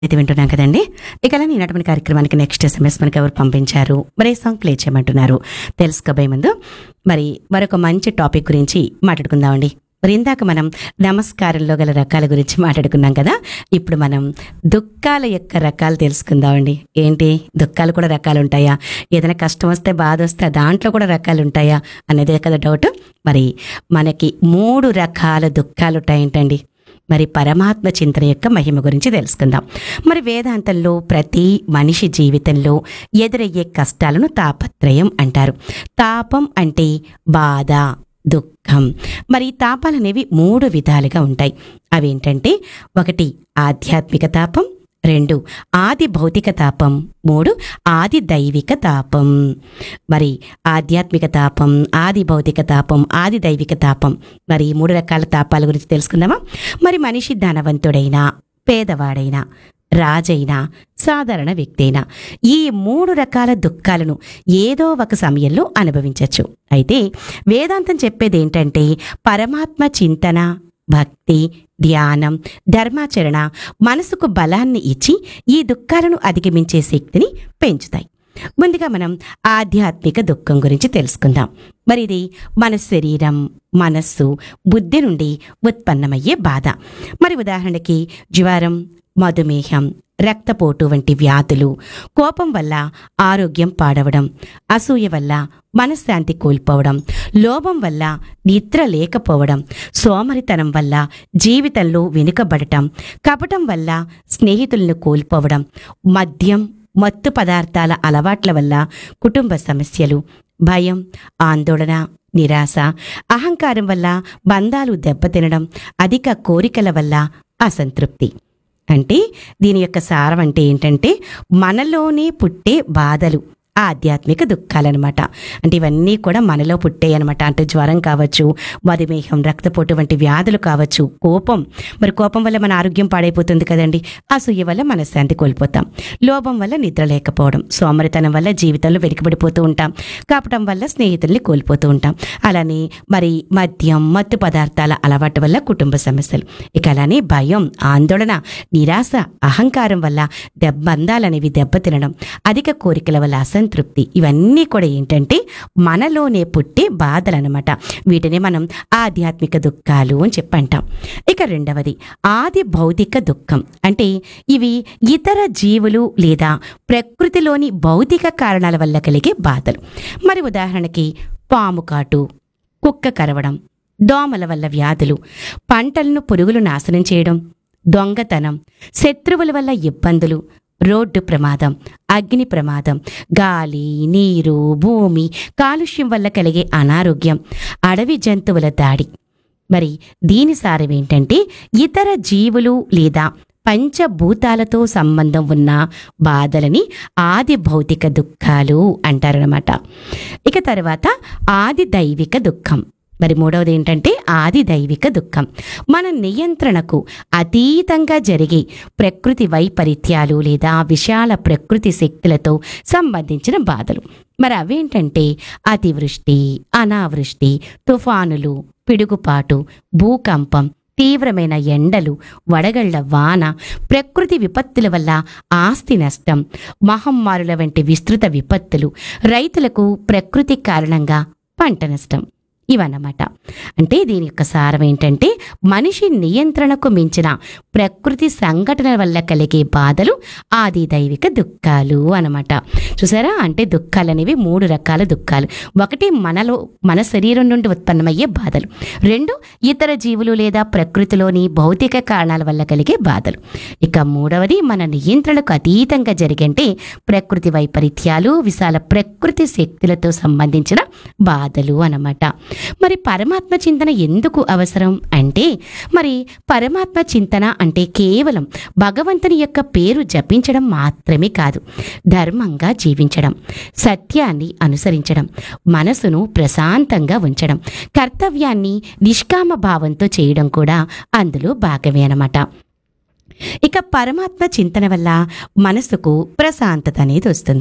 ఇది వింటున్నాం కదండి ఇక అలా ఈనాటి కార్యక్రమానికి నెక్స్ట్ ఎస్ఎంఎస్ మనకి ఎవరు పంపించారు మరి ఏ సాంగ్ ప్లే చేయమంటున్నారు తెలుసుకోబోయే ముందు మరి మరొక మంచి టాపిక్ గురించి మాట్లాడుకుందామండి మరి ఇందాక మనం నమస్కారంలో గల రకాల గురించి మాట్లాడుకున్నాం కదా ఇప్పుడు మనం దుఃఖాల యొక్క రకాలు తెలుసుకుందామండి ఏంటి దుఃఖాలు కూడా రకాలు ఉంటాయా ఏదైనా కష్టం వస్తే బాధ వస్తే దాంట్లో కూడా రకాలు ఉంటాయా అనేదే కదా డౌట్ మరి మనకి మూడు రకాల దుఃఖాలు ఉంటాయేంటండి మరి పరమాత్మ చింతన యొక్క మహిమ గురించి తెలుసుకుందాం మరి వేదాంతంలో ప్రతి మనిషి జీవితంలో ఎదురయ్యే కష్టాలను తాపత్రయం అంటారు తాపం అంటే బాధ దుఃఖం మరి ఈ తాపాలు అనేవి మూడు విధాలుగా ఉంటాయి అవేంటంటే ఒకటి ఆధ్యాత్మిక తాపం రెండు ఆది భౌతిక తాపం మూడు ఆది దైవిక తాపం మరి ఆధ్యాత్మిక తాపం ఆది భౌతిక తాపం ఆది దైవిక తాపం మరి ఈ మూడు రకాల తాపాల గురించి తెలుసుకుందామా మరి మనిషి ధనవంతుడైనా పేదవాడైనా రాజైనా సాధారణ వ్యక్తి అయినా ఈ మూడు రకాల దుఃఖాలను ఏదో ఒక సమయంలో అనుభవించవచ్చు అయితే వేదాంతం చెప్పేది ఏంటంటే పరమాత్మ చింతన భక్తి ధ్యానం ధర్మాచరణ మనసుకు బలాన్ని ఇచ్చి ఈ దుఃఖాలను అధిగమించే శక్తిని పెంచుతాయి ముందుగా మనం ఆధ్యాత్మిక దుఃఖం గురించి తెలుసుకుందాం మరి ఇది మన శరీరం మనస్సు బుద్ధి నుండి ఉత్పన్నమయ్యే బాధ మరి ఉదాహరణకి జ్వరం మధుమేహం రక్తపోటు వంటి వ్యాధులు కోపం వల్ల ఆరోగ్యం పాడవడం అసూయ వల్ల మనశ్శాంతి కోల్పోవడం లోభం వల్ల నిద్ర లేకపోవడం సోమరితనం వల్ల జీవితంలో వెనుకబడటం కపటం వల్ల స్నేహితులను కోల్పోవడం మద్యం మత్తు పదార్థాల అలవాట్ల వల్ల కుటుంబ సమస్యలు భయం ఆందోళన నిరాశ అహంకారం వల్ల బంధాలు దెబ్బతినడం అధిక కోరికల వల్ల అసంతృప్తి అంటే దీని యొక్క సారం అంటే ఏంటంటే మనలోనే పుట్టే బాధలు ఆధ్యాత్మిక దుఃఖాలన్నమాట అంటే ఇవన్నీ కూడా మనలో పుట్టాయి అనమాట అంటే జ్వరం కావచ్చు మధుమేహం రక్తపోటు వంటి వ్యాధులు కావచ్చు కోపం మరి కోపం వల్ల మన ఆరోగ్యం పాడైపోతుంది కదండి అసూయ వల్ల మనశ్శాంతి కోల్పోతాం లోభం వల్ల నిద్ర లేకపోవడం సోమరితనం వల్ల జీవితంలో వెనుకబడిపోతూ ఉంటాం కాపటం వల్ల స్నేహితుల్ని కోల్పోతూ ఉంటాం అలానే మరి మద్యం మత్తు పదార్థాల అలవాటు వల్ల కుటుంబ సమస్యలు ఇక అలానే భయం ఆందోళన నిరాశ అహంకారం వల్ల దెబ్బందాలనేవి దెబ్బతినడం అధిక కోరికల వల్ల అసంతృప్తి ఇవన్నీ కూడా ఏంటంటే మనలోనే పుట్టే బాధలన్నమాట వీటిని మనం ఆధ్యాత్మిక దుఃఖాలు అని చెప్పంటాం ఇక రెండవది ఆది భౌతిక దుఃఖం అంటే ఇవి ఇతర జీవులు లేదా ప్రకృతిలోని భౌతిక కారణాల వల్ల కలిగే బాధలు మరి ఉదాహరణకి పాము కాటు కుక్క కరవడం దోమల వల్ల వ్యాధులు పంటలను పురుగులు నాశనం చేయడం దొంగతనం శత్రువుల వల్ల ఇబ్బందులు రోడ్డు ప్రమాదం అగ్ని ప్రమాదం గాలి నీరు భూమి కాలుష్యం వల్ల కలిగే అనారోగ్యం అడవి జంతువుల దాడి మరి దీని సారం ఏంటంటే ఇతర జీవులు లేదా పంచభూతాలతో సంబంధం ఉన్న బాధలని ఆది భౌతిక దుఃఖాలు అంటారనమాట ఇక తర్వాత ఆది దైవిక దుఃఖం మరి మూడవది ఏంటంటే ఆది దైవిక దుఃఖం మన నియంత్రణకు అతీతంగా జరిగే ప్రకృతి వైపరీత్యాలు లేదా విశాల ప్రకృతి శక్తులతో సంబంధించిన బాధలు మరి అవేంటంటే అతివృష్టి అనావృష్టి తుఫానులు పిడుగుపాటు భూకంపం తీవ్రమైన ఎండలు వడగళ్ల వాన ప్రకృతి విపత్తుల వల్ల ఆస్తి నష్టం మహమ్మారుల వంటి విస్తృత విపత్తులు రైతులకు ప్రకృతి కారణంగా పంట నష్టం ఇవన్నమాట అంటే దీని యొక్క సారం ఏంటంటే మనిషి నియంత్రణకు మించిన ప్రకృతి సంఘటనల వల్ల కలిగే బాధలు ఆది దైవిక దుఃఖాలు అన్నమాట చూసారా అంటే దుఃఖాలు అనేవి మూడు రకాల దుఃఖాలు ఒకటి మనలో మన శరీరం నుండి ఉత్పన్నమయ్యే బాధలు రెండు ఇతర జీవులు లేదా ప్రకృతిలోని భౌతిక కారణాల వల్ల కలిగే బాధలు ఇక మూడవది మన నియంత్రణకు అతీతంగా జరిగంటే ప్రకృతి వైపరీత్యాలు విశాల ప్రకృతి శక్తులతో సంబంధించిన బాధలు అన్నమాట మరి పరమాత్మ చింతన ఎందుకు అవసరం అంటే మరి పరమాత్మ చింతన అంటే కేవలం భగవంతుని యొక్క పేరు జపించడం మాత్రమే కాదు ధర్మంగా జీవించడం సత్యాన్ని అనుసరించడం మనసును ప్రశాంతంగా ఉంచడం కర్తవ్యాన్ని నిష్కామ భావంతో చేయడం కూడా అందులో భాగమే అన్నమాట ఇక పరమాత్మ చింతన వల్ల మనసుకు ప్రశాంతత అనేది వస్తుంది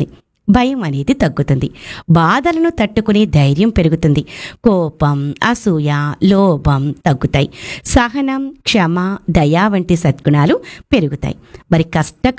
భయం అనేది తగ్గుతుంది బాధలను తట్టుకునే ధైర్యం పెరుగుతుంది కోపం అసూయ లోభం తగ్గుతాయి సహనం క్షమ దయ వంటి సద్గుణాలు పెరుగుతాయి మరి కష్ట